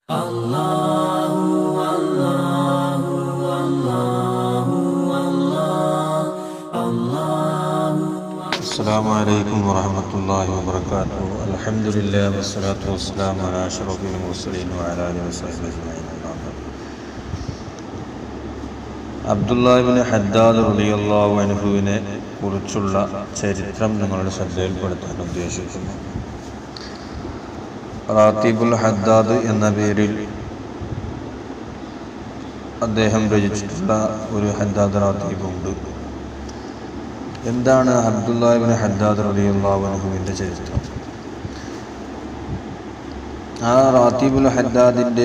السلام عليكم ورحمة الله وبركاته الحمد لله والصلاة والسلام على أشرف المرسلين وعلى آله وصحبه أجمعين أما بعد. അബ്ദുല്ലാഹിബിന് ഹദ്ദാദ് റളിയല്ലാഹു അൻഹുവിനെ കുറിച്ചുള്ള ചരിത്രം നിങ്ങളുടെ ശ്രദ്ധയിൽപ്പെടുത്താൻ ഉദ്ദേശിക്കുന്നു റാത്തീബുൽ ഹദ്ദാദ് എന്ന പേരിൽ അദ്ദേഹം രചിച്ചിട്ടുള്ള ഒരു ഹദ്ദാദ് റാത്തീബുണ്ട് എന്താണ് അബ്ദുല്ലാഹിബിൻ ഹദ്ദാദ് റളിയല്ലാഹു അൻഹുവിൻ്റെ ചരിത്രം ആ റാത്തീബുൽ ഹദ്ദാദിൻ്റെ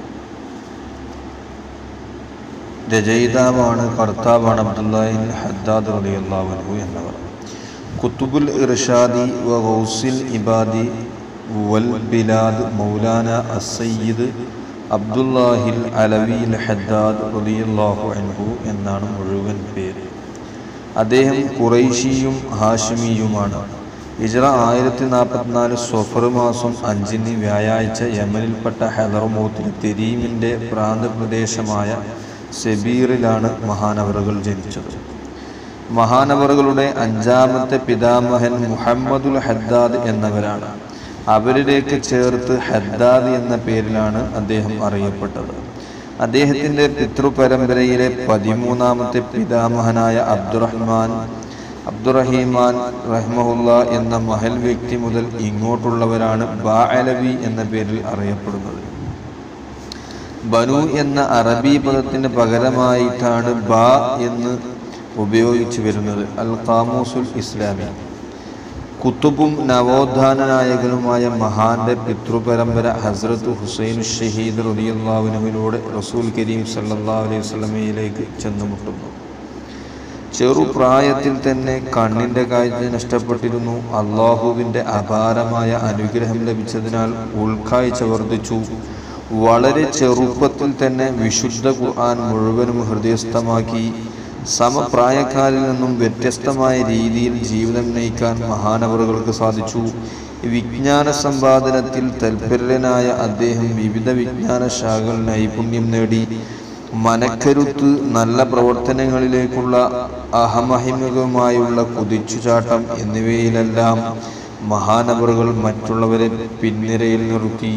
രചയിതാവാണ് കർത്താവാണ് അബ്ദുല്ലാഹിൻ ഹദ്ദാദ് റളിയല്ലാഹു അൻഹു എന്നവർ കുത്തുബുൽ ഇർഷാദി വ ഗൗസിൽ ഇബാദി വൽ ബിലാദ് മൗലാന അസയ്യിദ് അബ്ദുല്ലാഹിൽ അലവിൽ ഹദ്ദാദ് റളിയല്ലാഹു അൻഹു എന്നാണ് മുഴുവൻ പേര് അദ്ദേഹം ഖുറൈശിയും ഹാഷിമിയുമാണ് ഇജ്ര ആയിരത്തി നാൽപ്പത്തിനാല് സ്വഫർ മാസം അഞ്ചിന് വ്യാഴാഴ്ച യമനിൽപ്പെട്ട ഹെദർമൂത്തിൽ തെരീമിൻ്റെ പ്രാന്തപ്രദേശമായ സെബീറിലാണ് മഹാനവറുകൾ ജനിച്ചത് മഹാനവറുകളുടെ അഞ്ചാമത്തെ പിതാമഹൻ മുഹമ്മദുൽ ഹദ്ദാദ് എന്നവരാണ് അവരിലേക്ക് ചേർത്ത് ഹദ്ദാദ് എന്ന പേരിലാണ് അദ്ദേഹം അറിയപ്പെട്ടത് അദ്ദേഹത്തിൻ്റെ പിതൃപരമ്പരയിലെ പതിമൂന്നാമത്തെ പിതാമഹനായ അബ്ദുറഹ്മാൻ അബ്ദുറഹീമാൻ റഹ്മഹുല്ല എന്ന മഹൽ വ്യക്തി മുതൽ ഇങ്ങോട്ടുള്ളവരാണ് ബാ അലവി എന്ന പേരിൽ അറിയപ്പെടുന്നത് ബനു എന്ന അറബി പദത്തിന് പകരമായിട്ടാണ് ബാ എന്ന് ഉപയോഗിച്ചു വരുന്നത് അൽ ഖാമൂസുൽ ഇസ്ലാമി കുത്തുബും നവോത്ഥാന നായകനുമായ മഹാന്റെ പിതൃപരമ്പര ഹസ്രത്ത് ഹുസൈൻ ഷഹീദ് റലിയുള്ളാവിനുവിലൂടെ റസൂൽ കരീം സല്ലാ അലൈഹി വസ്ലമയിലേക്ക് ചെന്നുമുട്ടുന്നു ചെറുപ്രായത്തിൽ തന്നെ കണ്ണിൻ്റെ കാഴ്ച നഷ്ടപ്പെട്ടിരുന്നു അള്ളാഹുവിൻ്റെ അപാരമായ അനുഗ്രഹം ലഭിച്ചതിനാൽ ഉൾക്കാഴ്ച വർദ്ധിച്ചു വളരെ ചെറുപ്പത്തിൽ തന്നെ വിശുദ്ധ ഖുർആൻ മുഴുവനും ഹൃദയസ്ഥമാക്കി സമപ്രായക്കാരിൽ നിന്നും വ്യത്യസ്തമായ രീതിയിൽ ജീവിതം നയിക്കാൻ മഹാനവറുകൾക്ക് സാധിച്ചു വിജ്ഞാന സമ്പാദനത്തിൽ തൽപരനായ അദ്ദേഹം വിവിധ വിജ്ഞാന ശാഖകൾ നൈപുണ്യം നേടി മനക്കരുത്ത് നല്ല പ്രവർത്തനങ്ങളിലേക്കുള്ള അഹമഹിമകമായുള്ള കുതിച്ചുചാട്ടം എന്നിവയിലെല്ലാം മഹാനവറുകൾ മറ്റുള്ളവരെ പിൻനിരയിൽ നിർത്തി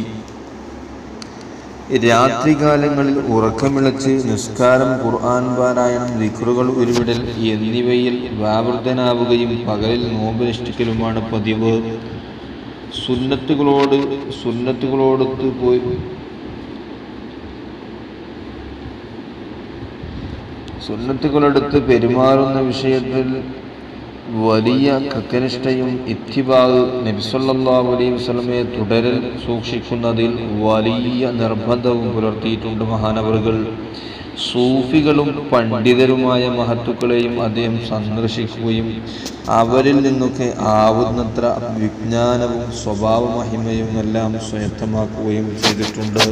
രാത്രികാലങ്ങളിൽ ഉറക്കമിളച്ച് നിസ്കാരം ഖുർആൻ പാരായണം വിക്രുകൾ ഉരുവിടൽ എന്നിവയിൽ വ്യാവൃതനാവുകയും പകലിൽ നോമ്പനുഷ്ഠിക്കലുമാണ് പതിവ് സുന്നത്തുകളോട് സുന്നത്തുകളോടൊത്ത് പോയി സുന്നത്തുകളെടുത്ത് പെരുമാറുന്ന വിഷയത്തിൽ വലിയ കൃത്യനിഷ്ഠയും ഇത്തിബാവ് നബിസല്ലാഹു അലൈഹി വസ്ലമയെ തുടരൽ സൂക്ഷിക്കുന്നതിൽ വലിയ നിർബന്ധവും പുലർത്തിയിട്ടുണ്ട് മഹാനവറുകൾ സൂഫികളും പണ്ഡിതരുമായ മഹത്തുക്കളെയും അദ്ദേഹം സന്ദർശിക്കുകയും അവരിൽ നിന്നൊക്കെ ആവുന്നത്ര വിജ്ഞാനവും സ്വഭാവ മഹിമയും എല്ലാം സ്വയത്തമാക്കുകയും ചെയ്തിട്ടുണ്ട്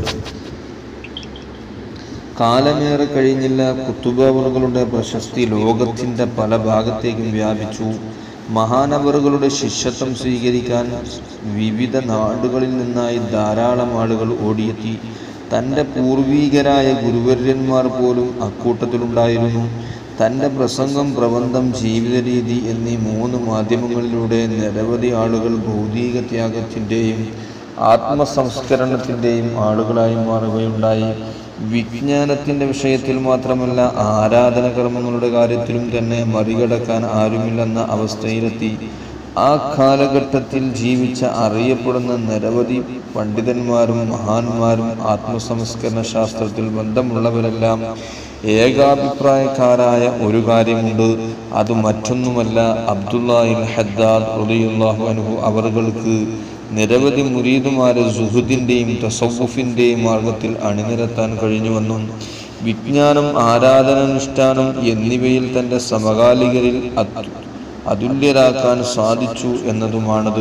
കാലമേറെ കഴിഞ്ഞില്ല കുത്തുബാവറുകളുടെ പ്രശസ്തി ലോകത്തിൻ്റെ പല ഭാഗത്തേക്കും വ്യാപിച്ചു മഹാനവറുകളുടെ ശിഷ്യത്വം സ്വീകരിക്കാൻ വിവിധ നാടുകളിൽ നിന്നായി ധാരാളം ആളുകൾ ഓടിയെത്തി തൻ്റെ പൂർവീകരായ ഗുരുവര്യന്മാർ പോലും അക്കൂട്ടത്തിലുണ്ടായിരുന്നു തൻ്റെ പ്രസംഗം പ്രബന്ധം ജീവിത രീതി എന്നീ മൂന്ന് മാധ്യമങ്ങളിലൂടെ നിരവധി ആളുകൾ ഭൗതിക ത്യാഗത്തിൻ്റെയും ആത്മസംസ്കരണത്തിൻ്റെയും ആളുകളായി മാറുകയുണ്ടായി വിജ്ഞാനത്തിൻ്റെ വിഷയത്തിൽ മാത്രമല്ല ആരാധന കർമ്മങ്ങളുടെ കാര്യത്തിലും തന്നെ മറികടക്കാൻ ആരുമില്ലെന്ന അവസ്ഥയിലെത്തി ആ കാലഘട്ടത്തിൽ ജീവിച്ച അറിയപ്പെടുന്ന നിരവധി പണ്ഡിതന്മാരും മഹാന്മാരും ആത്മസംസ്കരണ ശാസ്ത്രത്തിൽ ബന്ധമുള്ളവരെല്ലാം ഏകാഭിപ്രായക്കാരായ ഒരു കാര്യമുണ്ട് അത് മറ്റൊന്നുമല്ല അബ്ദുല്ലാഹിൽ ഹദ്ദാദ് റളിയല്ലാഹു അൻഹു അവർക്ക് നിരവധി മുരീദുമാരെ സുഹുദിൻ്റെയും തസവുഫിൻ്റെയും മാർഗത്തിൽ അണിനിരത്താൻ കഴിഞ്ഞുവെന്നും വിജ്ഞാനം ആരാധനാനുഷ്ഠാനം എന്നിവയിൽ തൻ്റെ സമകാലികരിൽ അതുല്യരാക്കാൻ സാധിച്ചു എന്നതുമാണത്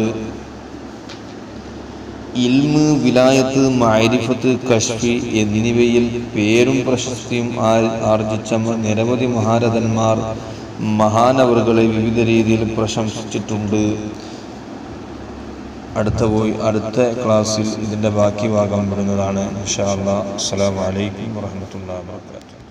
ഇൽമ് വിലായത്ത് മാരിഫത്ത് കഷ്ഫി എന്നിവയിൽ പേരും പ്രശസ്തിയും ആർജിച്ച നിരവധി മഹാരഥന്മാർ മഹാനവറുകളെ വിവിധ രീതിയിൽ പ്രശംസിച്ചിട്ടുണ്ട് അടുത്ത പോയി അടുത്ത ക്ലാസ്സിൽ ഇതിൻ്റെ ബാക്കി ഭാഗം വരുന്നതാണ് ഇൻഷാ അല്ലാ അസ്സലാമു അലൈക്കും വറഹ്മത്തുള്ളാഹി വബറകാതുഹു